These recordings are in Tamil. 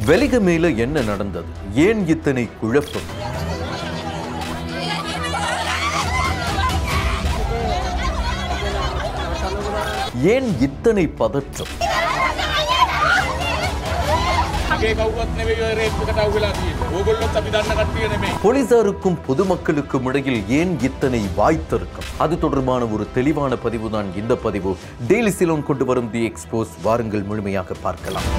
வெலிக மேல என்ன நடந்தது ஏன் இத்தனை குழப்பம் ஏன் இத்தனை பதற்றம் මගේ කවුවත් නෙවෙයි ඔය රේප් එකට අවු වෙලා තියෙන්නේ. ඕගොල්ලොත් අපි දන්න කට්ටිය නෙමෙයි. போலீசாருக்கும் பொதுமக்களுக்கும் இடையில் ஏன் இத்தனை வாய்த்திருக்கும் அது தொடர்பான ஒரு தெளிவான பதிவு தான் இந்த பதிவு டெய்லி சிலோன் கொண்டு வரும் தி எக்ஸ்போஸ் வாருங்கள் முழுமையாக பார்க்கலாம்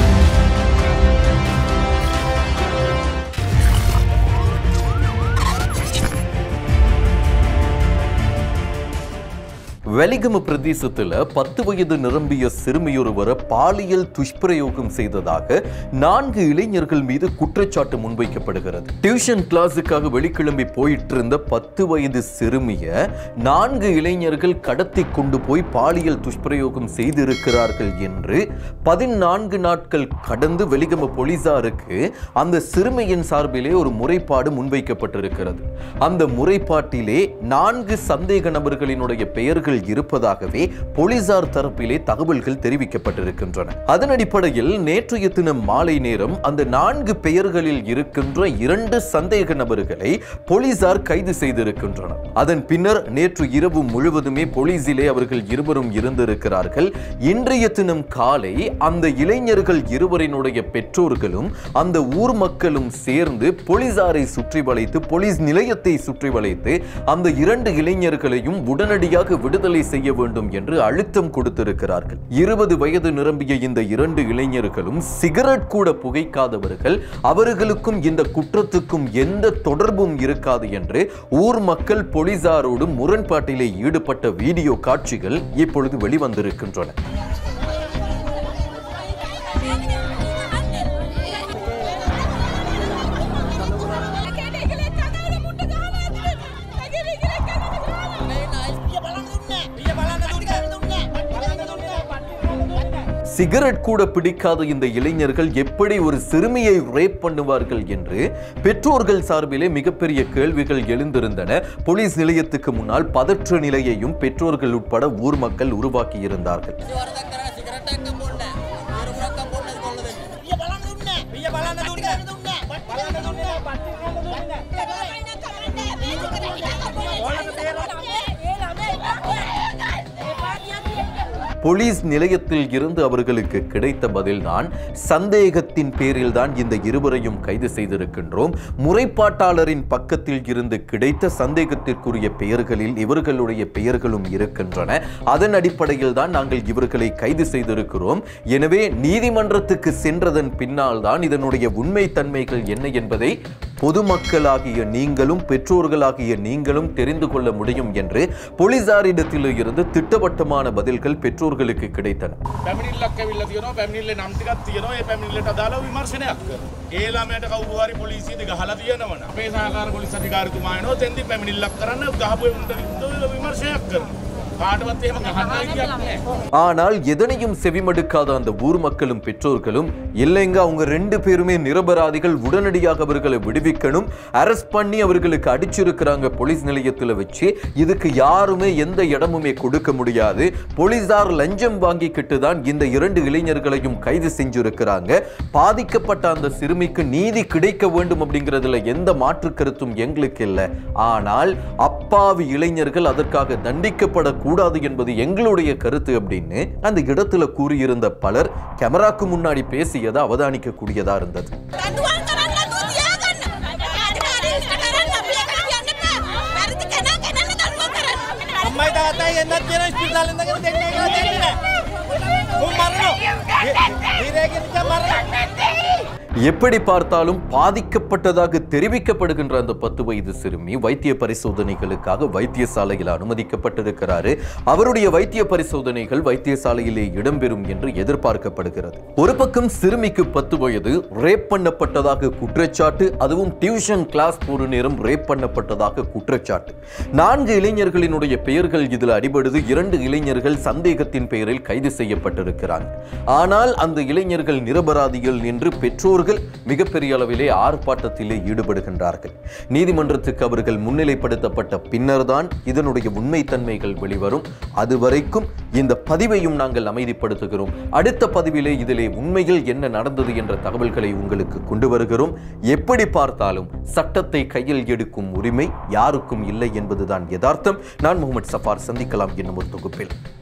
வெலிகம பிரதேசத்துல பத்து வயது நிரம்பிய சிறுமியொருவரை பாலியல் துஷ்பிரயோகம் செய்ததாக நான்கு இளைஞர்கள் மீது குற்றச்சாட்டு முன்வைக்கப்படுகிறது டியூஷன் கிளாஸுக்காக வெளிக்கிளம்பி போயிட்டு இருந்த பத்து வயது சிறுமிய நான்கு இளைஞர்கள் கடத்தி கொண்டு போய் பாலியல் துஷ்பிரயோகம் செய்திருக்கிறார்கள் என்று பதினான்கு நாட்கள் கடந்து வெலிகம போலீசாருக்கு அந்த சிறுமியின் சார்பிலே ஒரு முறைப்பாடு முன்வைக்கப்பட்டிருக்கிறது அந்த முறைப்பாட்டிலே நான்கு சந்தேக நபர்களினுடைய பெயர்கள் இருப்பதாகவே போலீசார் தரப்பிலே தகவல்கள் தெரிவிக்கப்பட்டிருக்கின்றன அதன் அடிப்படையில் நேற்றைய தினம் மாலை நேரம் அந்த நான்கு பெயர்களில் இருக்கின்ற இரண்டு சந்தேக நபர்களை போலீசார் கைது செய்திருக்கின்றனர் அதன் பின்னர் நேற்று இரவு முழுவதுமே போலீசிலே அவர்கள் இருவரும் இருந்திருக்கிறார்கள் இன்றைய தினம் காலை அந்த இளைஞர்கள் இருவரினுடைய பெற்றோர்களும் அந்த ஊர் மக்களும் சேர்ந்து போலீசாரை சுற்றி வளைத்து போலீஸ் நிலையத்தை சுற்றி வளைத்து அந்த இரண்டு இளைஞர்களையும் உடனடியாக விடுதலை செய்ய வேண்டும் என்று அழுத்தம் கொடுத்திருக்கிறார்கள் இருபது வயது நிரம்பிய இந்த இரண்டு இளைஞர்களும் சிகரெட் கூட புகைக்காதவர்கள் அவர்களுக்கும் இந்த குற்றத்துக்கும் எந்த தொடர்பும் இருக்காது என்று ஊர் மக்கள் போலீசாரோடு முரண்பாட்டிலே ஈடுபட்ட வீடியோ காட்சிகள் இப்பொழுது வெளிவந்திருக்கின்றன சிகரெட் கூட பிடிக்காத இந்த இளைஞர்கள் எப்படி ஒரு சிறுமியை ரேப் பண்ணுவார்கள் என்று பெற்றோர்கள் சார்பிலே மிகப்பெரிய கேள்விகள் எழுந்திருந்தன போலீஸ் நிலையத்துக்கு முன்னால் பதற்ற நிலையையும் பெற்றோர்கள் உட்பட ஊர் மக்கள் உருவாக்கி இருந்தார்கள் වරදක් කරලා සිගරට් එකක් බොන්න. ඉරුමුරක් බොන්න කොල්ලද. ඊය බලන්න දුන්නේ. ඊය බලන්න දුන්නේ. බලන්න දුන්නේ. போலீஸ் நிலையத்தில் இருந்து அவர்களுக்கு கிடைத்த பதில்தான் சந்தேகத்தின் பேரில் தான் இந்த இருவரையும் கைது செய்திருக்கின்றோம் முறைப்பாட்டாளரின் பக்கத்தில் இருந்து கிடைத்த சந்தேகத்திற்குரிய பெயர்களில் இவர்களுடைய பெயர்களும் இருக்கின்றன அதன் அடிப்படையில் தான் நாங்கள் இவர்களை கைது செய்திருக்கிறோம் எனவே நீதிமன்றத்துக்கு சென்றதன் பின்னால் தான் இதனுடைய உண்மை தன்மைகள் என்ன என்பதை பொதுமக்களாகிய நீங்களும் பெற்றோர்களாகிய நீங்களும் தெரிந்து கொள்ள முடியும் என்று போலீசாரிடத்தில் இருந்து திட்டவட்டமான பதில்கள் பெற்றோர்களுக்கு கிடைத்தன පැමිනිල්ලක් ඇවිල්ලා තියෙනවා. පැමිනිල්ලේ නම් ටිකක් තියෙනවා. ඒ පැමිනිල්ලට අදාළව විමර්ශනයක් කරනවා. ඒ ළමයට කවුරු හරි පොලිසියට ගහලා තියෙනවනේ. අපේ සහකාර පොලිස් අධිකාරිතුමා එනවා. තෙන්දි පැමිනිල්ලක් කරන්න ගහපු උන්ට විමර්ශනයක් කරනවා. කාටවත් එහෙම ගහන්නයි කියන්න නැහැ. ஆனால் எதனையும் செவிமடுக்காத அந்த ஊர் மக்களும் பெற்றோர்களும் இல்லைங்க அவங்க ரெண்டு பேருமே நிரபராதிகள் உடனடியாக அவர்களை விடுவிக்கணும் அரெஸ்ட் பண்ணி அவர்களுக்கு அடிச்சிருக்கிறாங்க போலீஸ் நிலையத்தில் வச்சு இதுக்கு யாருமே எந்த இடமுமே கொடுக்க முடியாது போலீசார் லஞ்சம் வாங்கிக்கிட்டு தான் இந்த இரண்டு இளைஞர்களையும் கைது செஞ்சிருக்கிறாங்க பாதிக்கப்பட்ட அந்த சிறுமிக்கு நீதி கிடைக்க வேண்டும் அப்படிங்கிறதுல எந்த மாற்று கருத்தும் எங்களுக்கு இல்லை ஆனால் அப்பாவி இளைஞர்கள் அதற்காக தண்டிக்கப்படக்கூடாது என்பது எங்களுடைய கருத்து அப்படின்னு அந்த இடத்துல கூறியிருந்த பலர் கேமராக்கு முன்னாடி பேசியதை அவதானிக்க கூடியதா இருந்தது දඩුවම් කරන්න නැතුව තියාගන්න. අධිකාරිය ඉෂ්ට කරන්න අපි එකට කියන්න එපා. වැරදි කෙනා කෙනාට දඩුවම් කරන්න. අම්මයි තාත්තයි එන්නත් තියෙන ඉස්පිරිතාලෙන් ඉඳගෙන දෙන්නේ කියලා දෙන්නේ නැහැ. උන් මරනවා. ඊරේගෙන් මරනවා. எப்படி பார்த்தாலும் பாதிக்கப்பட்டதாக தெரிவிக்கப்படுகின்ற அந்த பத்து வயது சிறுமி வைத்திய பரிசோதனைகளுக்காக வைத்தியசாலையில் அனுமதிக்கப்பட்டிருக்கிறாரு அவருடைய வைத்திய பரிசோதனைகள் வைத்தியசாலையிலே இடம்பெறும் என்று எதிர்பார்க்கப்படுகிறது ஒரு பக்கம் சிறுமிக்கு பத்து வயது ரேப் பண்ணப்பட்டதாக குற்றச்சாட்டு அதுவும் டியூஷன் கிளாஸ் ஒரு நேரம் ரேப் பண்ணப்பட்டதாக குற்றச்சாட்டு நான்கு இளைஞர்களினுடைய பெயர்கள் இதில் அடிபடுது இரண்டு இளைஞர்கள் சந்தேகத்தின் பெயரில் கைது செய்யப்பட்டிருக்கிறாங்க ஆனால் அந்த இளைஞர்கள் நிரபராதிகள் என்று பெற்றோர்கள் பெற்றோர்கள் மிகப்பெரிய அளவிலே ஆர்ப்பாட்டத்திலே ஈடுபடுகின்றார்கள் நீதிமன்றத்துக்கு அவர்கள் முன்னிலைப்படுத்தப்பட்ட பின்னர்தான் இதனுடைய உண்மைத்தன்மைகள் வெளிவரும் அதுவரைக்கும் இந்த பதிவையும் நாங்கள் அமைதிப்படுத்துகிறோம் அடுத்த பதிவிலே இதிலே உண்மையில் என்ன நடந்தது என்ற தகவல்களை உங்களுக்கு கொண்டு வருகிறோம் எப்படி பார்த்தாலும் சட்டத்தை கையில் எடுக்கும் உரிமை யாருக்கும் இல்லை என்பதுதான் யதார்த்தம் நான் முகமது சஃபார் சந்திக்கலாம் என்னும் ஒரு தொகுப்பில்